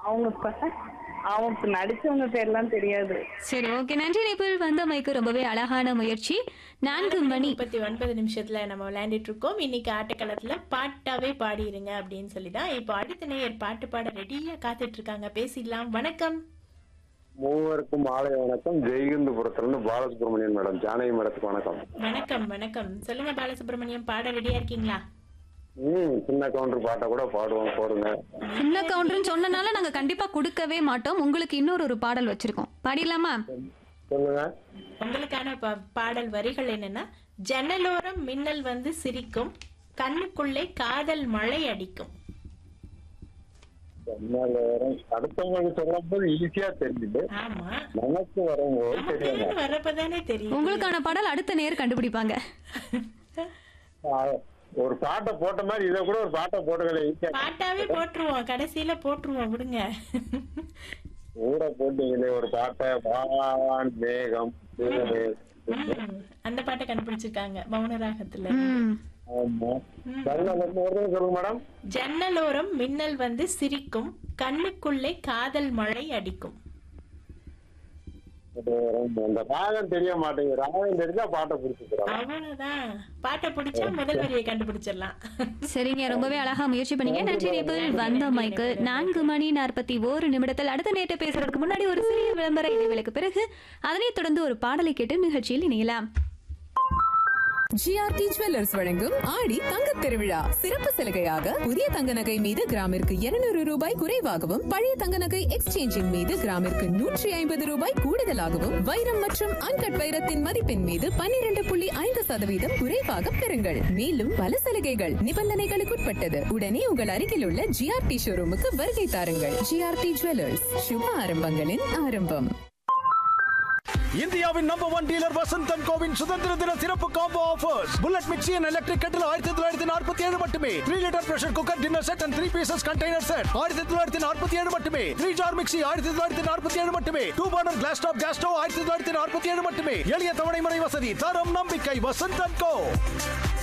அவங்க ப- அவங்க நடிச்சவங்க பேர்லாம் தெரியாது சரி ஓகே நன்றி நேபிள் வந்தமைக்கு ரொம்பவே அழகான முயற்சி நான்கு மணி முப்பத்தி ஒன்பது நிமிஷத்துல நம்ம விளையாண்டுட்டு இருக்கோம் இன்னைக்கு ஆட்டக்களத்துல பாட்டாவே பாடிருங்க அப்படின்னு சொல்லி தான் இப்போ அடுத்த நேயர் பாட்டு பாட ரெடியா காத்துட்டு இருக்காங்க பேசிடலாம் வணக்கம் மூவருக்கும் மாலை வணக்கம் ஜெய்கந்தபுரத்துல பாலசுப்ரமணியன் மேடம் ஜானகி மேடத்துக்கு வணக்கம் வணக்கம் வணக்கம் சொல்லுங்க பாலசுப்ரமணியம் பாட ரெடியா இருக்கீங்களா ம் சின்ன கவுண்டர் பாட்டை கூட பாடுவோம் போடுங்க சின்ன கவுண்டர்னு சொன்னனால நாங்க கண்டிப்பா கொடுக்கவே மாட்டோம் உங்களுக்கு இன்னொரு ஒரு பாடல் வச்சிருக்கோம் பாடிடலாமா சொல்லுங்க உங்களுக்கான பா- பாடல் வரிகள் என்னன்னா ஜன்னலோரம் மின்னல் வந்து சிரிக்கும் கண்ணுக்குள்ளே காதல் மழை அடிக்கும் என்னால வரும் அடுத்தவங்களுக்கு சொல்லும் போது ஈஸியா தெரிஞ்சுது ஆமா நமக்கு வரும்போது தெரியும் நமக்கு வரப்பதானே தெரியும் உங்களுக்கான பாடல் அடுத்த நேர் கண்டுபிடிப்பாங்க ஆ, ஒரு பாட்டை போட்ட மாதிரி இதை கூட ஒரு பாட்டை போட்டுக்கல ஈஸியா பாட்டாவே போட்டுருவோம் கடைசியில போட்டுருவோம் விடுங்க ஊற போட்டீங்களே ஒரு பாட்டை வான் மேகம் பூவே. ம், அந்த பாட்டை கண்டுபிடிச்சிருக்காங்க மௌன ராகத்துல ம் ஆமா சரிங்க, ஒரு தடவை சொல்லுங்க மேடம் ஜன்னலோரம் மின்னல் வந்து சிரிக்கும் கண்ணுக்குள்ளே காதல் மழை அடிக்கும் அந்த ராகம் தெரிய மாட்டேங்குது ராகம் தெரிஞ்சா பாட்டை பிடிச்சிக்கிறோம் அவ்வளவுதான் பாட்டை பிடிச்சா முதல் வரியை கண்டுபிடிச்சிடலாம் சரிங்க ரொம்பவே அழகா முயற்சி பண்ணீங்க நன்றி நேபிள் வந்த மைக்கு நான்கு மணி நாற்பத்தி ஓரு நிமிடத்தில் அடுத்த நேரத்தை பேசுறதுக்கு முன்னாடி ஒரு சிறிய விளம்பர இடைவேளைக்கு பிறகு அதனைத் தொடர்ந்து ஒரு பாடலை கேட்டு நிகழ்ச்சியில் இணையலாம் ஜிஆர்டி ஜுவல்லர்ஸ் வழங்கும் ஆடி தங்கத் திருவிழா சிறப்பு சலுகையாக புதிய தங்க நகை மீது கிராமிற்கு 200 ரூபாய் குறைவாகவும் பழைய தங்க நகை எக்ஸ்சேஞ்சின் மீது கிராமிற்கு நூற்றி ஐம்பது ரூபாய் கூடுதலாகவும் வைரம் மற்றும் அன்கட் வைரத்தின் மதிப்பின் மீது 12.5% புள்ளி ஐந்து சதவீதம் குறைவாக பெறுங்கள் மேலும் பல சலுகைகள் நிபந்தனைகளுக்குட்பட்டது உடனே உங்கள் அருகில் உள்ள ஜிஆர்டி ஷோரூமுக்கு வருகை தாருங்கள் ஜிஆர்டி ஜுவல்லர்ஸ் சுப ஆரம்பங்களின் ஆரம்பம் இந்தியாவின் நம்பர் ஒன் டீலர் வசந்தன் கோவின் சுதந்திர தின சிறப்பு combo offers bullet mixie and electric kettle ஆயிரத்தி தொள்ளாயிரத்தி நாற்பத்தி ஏழு மட்டுமே three litre pressure cooker dinner set and three pieces container set ஆயிரத்தி தொள்ளாயிரத்தி நாற்பத்தி ஏழு மட்டுமே த்ரீ ஜார் மிக்சி ஆயிரத்தி தொள்ளாயிரத்தி நாற்பத்தி ஏழு மட்டுமே two burner glass top gas stove ஆயிரத்தி தொள்ளாயிரத்தி நாற்பத்தி ஏழு மட்டுமே எளிய தவணை முறை வசதி தரம் நம்பிக்கை வசந்தன் கோ